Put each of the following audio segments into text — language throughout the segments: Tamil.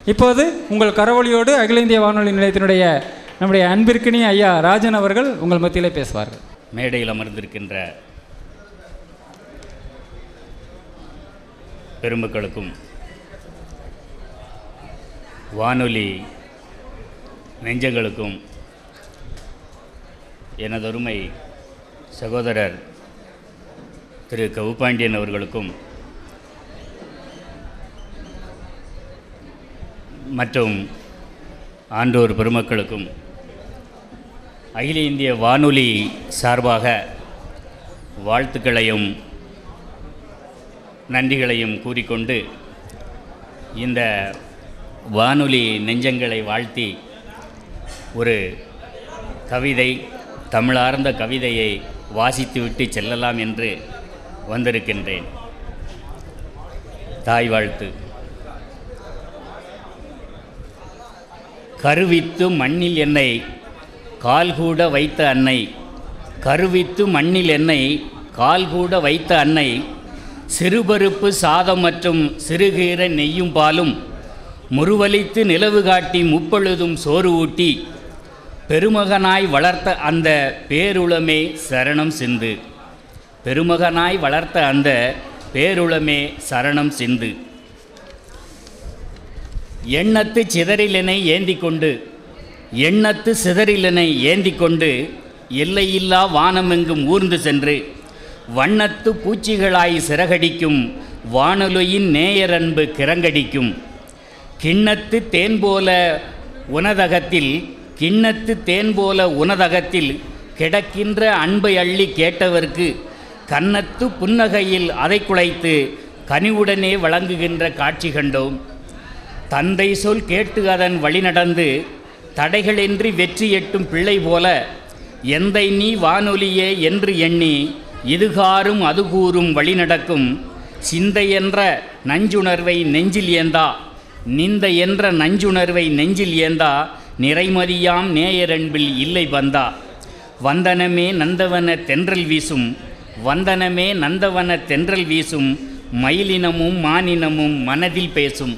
இப்போது உங்கள் கரவொலியோடு அகில இந்திய வானொலி நிலையத்தினுடைய நம்முடைய அன்பிற்கினிய ஐயா ராஜன் அவர்கள் உங்கள் மத்தியிலே பேசுவார்கள் மேடையில் அமர்ந்திருக்கின்ற பெருமக்களுக்கும் வானொலி நெஞ்சங்களுக்கும் எனதொருமை சகோதரர் திரு கவுப்பாண்டியன் அவர்களுக்கும் மற்றும் ஆண்டோர் பெருமக்களுக்கும் அகில இந்திய வானொலி சார்பாக வாழ்த்துக்களையும் நன்றிகளையும் கூறிக்கொண்டு இந்த வானொலி நெஞ்சங்களை வாழ்த்தி ஒரு கவிதை தமிழார்ந்த கவிதையை வாசித்துவிட்டு செல்லலாம் என்று வந்திருக்கின்றேன் தாய் வாழ்த்து கருவித்து மண்ணில் என்னை கால் கூட வைத்த அன்னை கருவித்து மண்ணில் என்னை கால் கூட வைத்த அன்னை சிறுபருப்பு சாதம் மற்றும் சிறுகீர நெய்யும் பாலும் முருவலித்து நிலவு காட்டி முப்பொழுதும் சோறு ஊட்டி பெருமகனாய் வளர்த்த அந்த பேருளமே சரணம் சிந்து பெருமகனாய் வளர்த்த அந்த பேருளமே சரணம் சிந்து எண்ணத்து சிதறிலனை ஏந்தி கொண்டு எண்ணத்து சிதறிலனை ஏந்தி கொண்டு எல்லையில்லா வானமெங்கும் ஊர்ந்து சென்று வண்ணத்து பூச்சிகளாய் சிறகடிக்கும் வானொலியின் நேயரன்பு கிறங்கடிக்கும் கிண்ணத்து தேன் போல உனதகத்தில் கிண்ணத்து தேன் போல உனதகத்தில் கிடக்கின்ற அன்பை அள்ளி கேட்டவர்க்கு கன்னத்து புன்னகையில் அதை குலைத்து கனிவுடனே வழங்குகின்ற காட்சி கண்டோம் தந்தை சொல் கேட்டு அதன் வழி நடந்து தடைகளின்றி வெற்றி எட்டும் பிள்ளை போல எந்தை நீ வானொலியே என்று எண்ணி இதுகாரும் அது கூறும் வழி நடக்கும் சிந்தை என்ற நஞ்சுணர்வை நெஞ்சில் ஏந்தா நிந்த என்ற நஞ்சுணர்வை நெஞ்சில் ஏந்தா நிறைமதியாம் நேயரன்பில் இல்லை வந்தா வந்தனமே நந்தவன தென்றல் வீசும் வந்தனமே நந்தவன தென்றல் வீசும் மயிலினமும் மானினமும் மனதில் பேசும்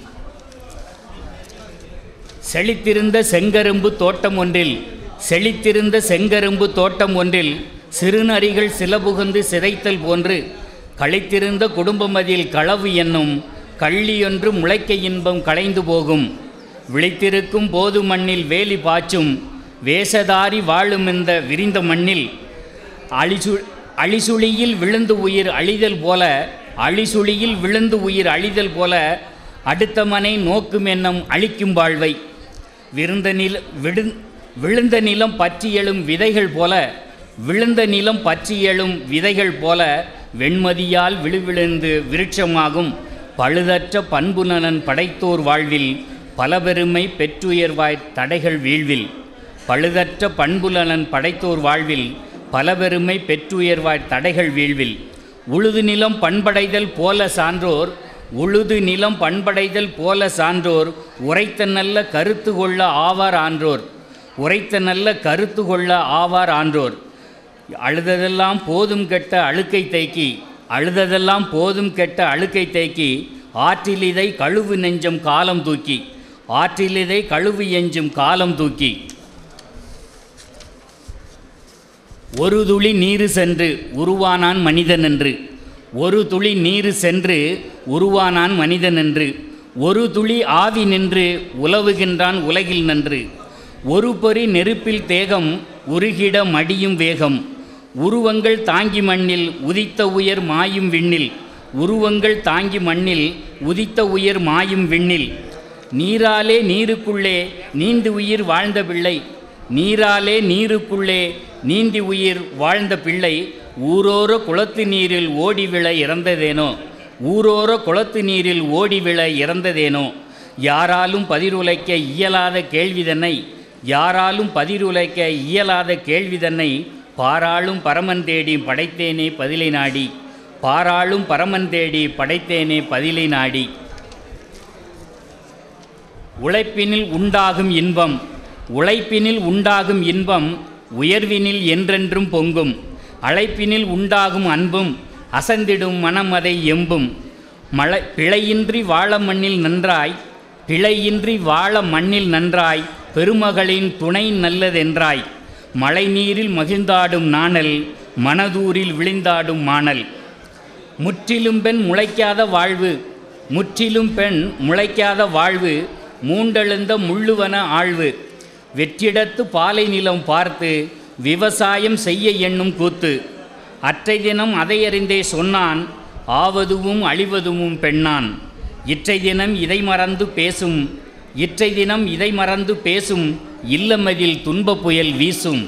செழித்திருந்த செங்கரும்பு தோட்டம் ஒன்றில் செழித்திருந்த செங்கரும்பு தோட்டம் ஒன்றில் சிறுநரிகள் சிலபுகுந்து சிதைத்தல் போன்று களைத்திருந்த குடும்பமதில் களவு என்னும் கள்ளியொன்று முளைக்க இன்பம் களைந்து போகும் விழித்திருக்கும் போது மண்ணில் வேலி பாய்ச்சும் வேஷதாரி வாழும் இந்த விரிந்த மண்ணில் அழிசு அழிசுழியில் விழுந்து உயிர் அழிதல் போல அழிசுழியில் விழுந்து உயிர் அழிதல் போல அடுத்த மனை நோக்கும் எண்ணம் அழிக்கும் வாழ்வை விருந்த நில விடு விழுந்த நிலம் பற்றி எழும் விதைகள் போல விழுந்த நிலம் பற்றி எழும் விதைகள் போல வெண்மதியால் விழுவிழுந்து விருட்சமாகும் பழுதற்ற பண்புநலன் படைத்தோர் வாழ்வில் பல பெருமை பெற்றுயர்வாய் தடைகள் வீழ்வில் பழுதற்ற பண்புலனன் படைத்தோர் வாழ்வில் பல பெருமை பெற்றுயர்வாய் தடைகள் வீழ்வில் உழுது நிலம் பண்படைதல் போல சான்றோர் உழுது நிலம் பண்படைதல் போல சான்றோர் உரைத்த நல்ல கருத்து கொள்ள ஆவார் ஆன்றோர் உரைத்த நல்ல கருத்து கொள்ள ஆவார் ஆன்றோர் அழுததெல்லாம் போதும் கெட்ட அழுக்கை தேக்கி அழுததெல்லாம் போதும் கெட்ட அழுக்கை தேக்கி ஆற்றிலிதை கழுவு நெஞ்சம் காலம் தூக்கி ஆற்றிலிதை கழுவு எஞ்சும் காலம் தூக்கி ஒரு துளி நீரு சென்று உருவானான் மனிதன் என்று ஒரு துளி நீரு சென்று உருவானான் மனிதன் என்று ஒரு துளி ஆவி நின்று உலவுகின்றான் உலகில் நன்று ஒரு பொறி நெருப்பில் தேகம் உருகிட மடியும் வேகம் உருவங்கள் தாங்கி மண்ணில் உதித்த உயர் மாயும் விண்ணில் உருவங்கள் தாங்கி மண்ணில் உதித்த உயர் மாயும் விண்ணில் நீராலே நீருக்குள்ளே நீந்து உயிர் வாழ்ந்த பிள்ளை நீராலே நீருக்குள்ளே நீந்தி உயிர் வாழ்ந்த பிள்ளை ஊரோர குளத்து நீரில் ஓடி விழ இறந்ததேனோ ஊரோர குளத்து நீரில் ஓடி விழ இறந்ததேனோ யாராலும் பதிருளைக்க இயலாத கேள்விதன்னை யாராலும் பதிருளைக்க இயலாத கேள்விதன்னை பாராளும் பரமன் தேடி படைத்தேனே பதிலை நாடி பாராளும் பரமன் தேடி படைத்தேனே பதிலை நாடி உழைப்பினில் உண்டாகும் இன்பம் உழைப்பினில் உண்டாகும் இன்பம் உயர்வினில் என்றென்றும் பொங்கும் அழைப்பினில் உண்டாகும் அன்பும் அசந்திடும் மனம் அதை எம்பும் மழை பிழையின்றி வாழ மண்ணில் நன்றாய் பிழையின்றி வாழ மண்ணில் நன்றாய் பெருமகளின் துணை நல்லதென்றாய் மழை நீரில் மகிழ்ந்தாடும் நாணல் மனதூரில் விழிந்தாடும் மாணல் முற்றிலும் பெண் முளைக்காத வாழ்வு முற்றிலும் பெண் முளைக்காத வாழ்வு மூண்டெழுந்த முள்ளுவன ஆழ்வு வெற்றிடத்து பாலை நிலம் பார்த்து விவசாயம் செய்ய எண்ணும் கூத்து அற்றை தினம் அதையறிந்தே சொன்னான் ஆவதுவும் அழிவதுவும் பெண்ணான் இற்றை தினம் இதை மறந்து பேசும் இற்றை தினம் இதை மறந்து பேசும் இல்லமதில் துன்பப் புயல் வீசும்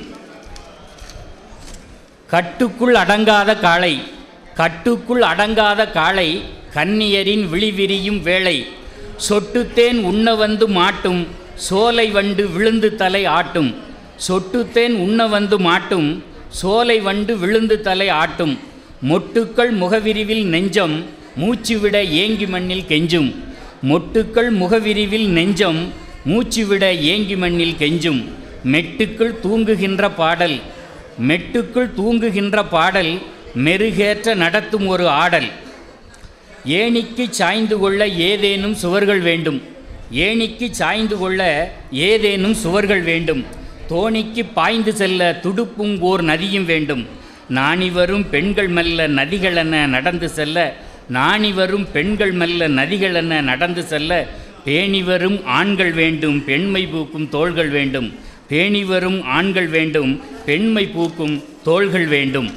கட்டுக்குள் அடங்காத காளை கட்டுக்குள் அடங்காத காளை கன்னியரின் விழிவிரியும் வேளை சொட்டுத்தேன் உண்ண வந்து மாட்டும் சோலை வண்டு விழுந்து தலை ஆட்டும் சொட்டுத்தேன் உண்ண வந்து மாட்டும் சோலை வண்டு விழுந்து தலை ஆட்டும் மொட்டுக்கள் முகவிரிவில் நெஞ்சம் மூச்சுவிட ஏங்கி மண்ணில் கெஞ்சும் மொட்டுக்கள் முகவிரிவில் நெஞ்சம் மூச்சுவிட ஏங்கி மண்ணில் கெஞ்சும் மெட்டுக்குள் தூங்குகின்ற பாடல் மெட்டுக்குள் தூங்குகின்ற பாடல் மெருகேற்ற நடத்தும் ஒரு ஆடல் ஏணிக்கு சாய்ந்து கொள்ள ஏதேனும் சுவர்கள் வேண்டும் ஏணிக்கு சாய்ந்து கொள்ள ஏதேனும் சுவர்கள் வேண்டும் தோணிக்கு பாய்ந்து செல்ல துடுப்பும் ஓர் நதியும் வேண்டும் நாணி வரும் பெண்கள் மெல்ல நதிகளென நடந்து செல்ல நாணி வரும் பெண்கள் மெல்ல நதிகளென நடந்து செல்ல பேணி வரும் ஆண்கள் வேண்டும் பெண்மை பூக்கும் தோள்கள் வேண்டும் பேணி வரும் ஆண்கள் வேண்டும் பெண்மை பூக்கும் தோள்கள் வேண்டும்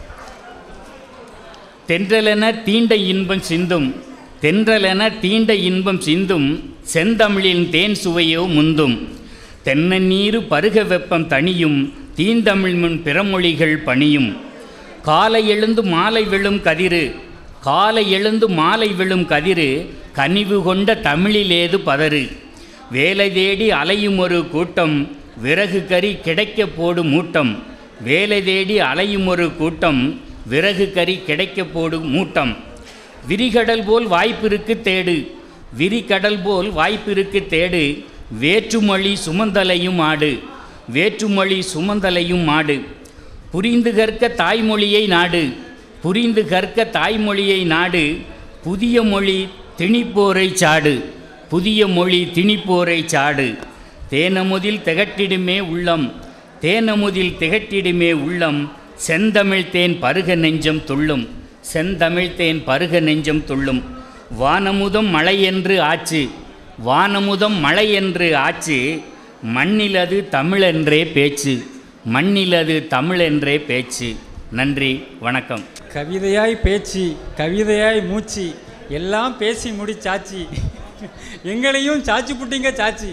தென்றலென தீண்ட இன்பம் சிந்தும் தென்றலென தீண்ட இன்பம் சிந்தும் செந்தமிழின் தேன் சுவையோ முந்தும் தென்னநீரு பருக வெப்பம் தணியும் தீந்தமிழ் முன் பிறமொழிகள் பணியும் காலை எழுந்து மாலை விழும் கதிரு காலை எழுந்து மாலை விழும் கதிரு கனிவு கொண்ட தமிழிலேது பதறு வேலை தேடி அலையும் ஒரு கூட்டம் விறகு கறி கிடைக்கப் போடும் மூட்டம் வேலை தேடி அலையும் ஒரு கூட்டம் விறகு கறி கிடைக்கப் போடும் மூட்டம் விரிகடல் போல் வாய்ப்பிருக்கு தேடு விரிகடல் போல் வாய்ப்பிருக்கு தேடு வேற்றுமொழி சுமந்தலையும் ஆடு வேற்றுமொழி சுமந்தலையும் ஆடு புரிந்து கற்க தாய்மொழியை நாடு புரிந்து கற்க தாய்மொழியை நாடு புதிய மொழி திணிப்போரை சாடு புதிய மொழி திணிப்போரை சாடு தேனமுதில் திகட்டிடுமே உள்ளம் தேனமுதில் திகட்டிடுமே உள்ளம் செந்தமிழ் தேன் பருக நெஞ்சம் துள்ளும் செந்தமிழ் தேன் பருக நெஞ்சம் துள்ளும் வானமுதம் மழை என்று ஆச்சு வானமுதம் மழை என்று ஆச்சு மண்ணிலது தமிழென்றே பேச்சு மண்ணிலது தமிழென்றே பேச்சு நன்றி வணக்கம் கவிதையாய் பேச்சு கவிதையாய் மூச்சு எல்லாம் பேசி முடிச்சாச்சு எங்களையும் சாச்சி புட்டிங்க சாச்சி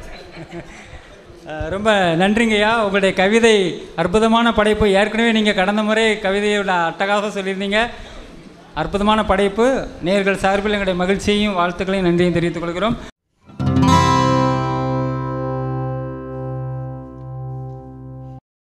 அஹ் ரொம்ப நன்றிங்கய்யா உங்களுடைய கவிதை அற்புதமான படைப்பு ஏற்கனவே நீங்கள் கடந்த முறை கவிதையோட அட்டகாக சொல்லியிருந்தீங்க அற்புதமான படைப்பு நேர்கள் சார்பில் எங்களுடைய மகிழ்ச்சியையும் வாழ்த்துக்களையும் நன்றியும் தெரிவித்துக் கொள்கிறோம்